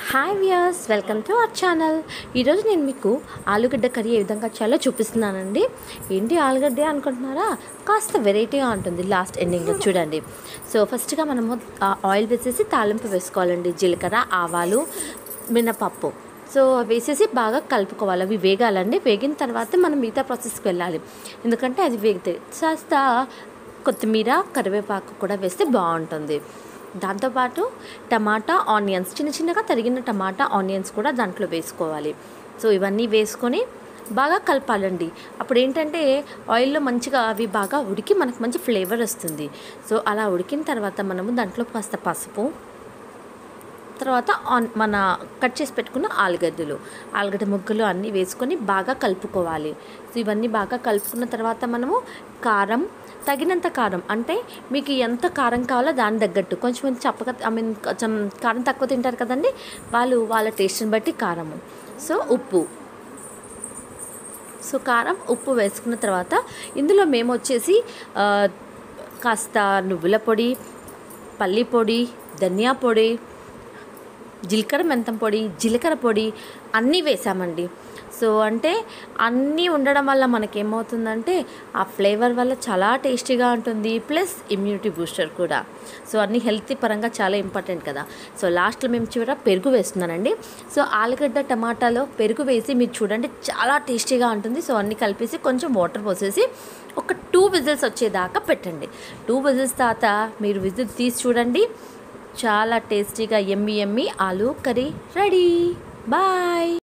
hi viewers welcome to our channel ఈరోజు నేను మీకు ఆలుగడ్డ కర్రీ ఏ విధంగా చేయాలో చూపిస్తున్నానండి ఏంటి ఆలుగడ్డ అనుకుంటున్నారా కాస్త వెరైటీగా ఉంటుంది లాస్ట్ ఎండింగ్లో చూడండి సో ఫస్ట్గా మనము ఆ ఆయిల్ వేసేసి తాలింపు వేసుకోవాలండి జీలకర్ర ఆవాలు మినపప్పు సో వేసేసి బాగా కలుపుకోవాలి అవి వేగాలండి వేగిన తర్వాత మనం మిగతా ప్రాసెస్కి వెళ్ళాలి ఎందుకంటే అది వేగితే కాస్త కొత్తిమీర కరివేపాకు కూడా వేస్తే బాగుంటుంది దాంతోపాటు టమాటా ఆనియన్స్ చిన్న చిన్నగా తరిగిన టమాటా ఆనియన్స్ కూడా దాంట్లో వేసుకోవాలి సో ఇవన్నీ వేసుకొని బాగా కలపాలండి అప్పుడు ఏంటంటే ఆయిల్లో మంచిగా అవి బాగా ఉడికి మనకు మంచి ఫ్లేవర్ వస్తుంది సో అలా ఉడికిన తర్వాత మనము దాంట్లో కాస్త పసుపు తర్వాత ఆన్ మన కట్ చేసి పెట్టుకున్న ఆలుగడ్డలు ఆలుగడ్డ ముక్కలు అన్నీ వేసుకొని బాగా కలుపుకోవాలి సో ఇవన్నీ బాగా కలుపుకున్న తర్వాత మనము కారం తగినంత కారం అంటే మీకు ఎంత కారం కావాలో దాని తగ్గట్టు కొంచెం మంది చప్పగా ఐ మీన్ కొంచెం కారం తక్కువ తింటారు కదండి వాళ్ళు వాళ్ళ టేస్ట్ని బట్టి కారము సో ఉప్పు సో కారం ఉప్పు వేసుకున్న తర్వాత ఇందులో మేము వచ్చేసి ఆ, కాస్త నువ్వుల పొడి పల్లి పొడి ధనియా పొడి జీలకర్ర మెంతం పొడి జీలకర్ర పొడి అన్నీ వేసామండి సో అంటే అన్నీ ఉండడం వల్ల మనకేమవుతుందంటే ఆ ఫ్లేవర్ వల్ల చాలా టేస్టీగా ఉంటుంది ప్లస్ ఇమ్యూనిటీ బూస్టర్ కూడా సో అన్నీ హెల్తీ పరంగా చాలా ఇంపార్టెంట్ కదా సో లాస్ట్లో మేము చివర పెరుగు వేస్తున్నానండి సో ఆలుగడ్డ టమాటాలో పెరుగు వేసి మీరు చూడండి చాలా టేస్టీగా ఉంటుంది సో అన్నీ కలిపేసి కొంచెం వాటర్ పోసేసి ఒక టూ విజిల్స్ వచ్చేదాకా పెట్టండి టూ విజిల్స్ తర్వాత మీరు విజిల్ తీసి చూడండి చాలా టేస్టీగా ఎమ్మి ఎమ్మి ఆలు కర్రీ రెడీ బాయ్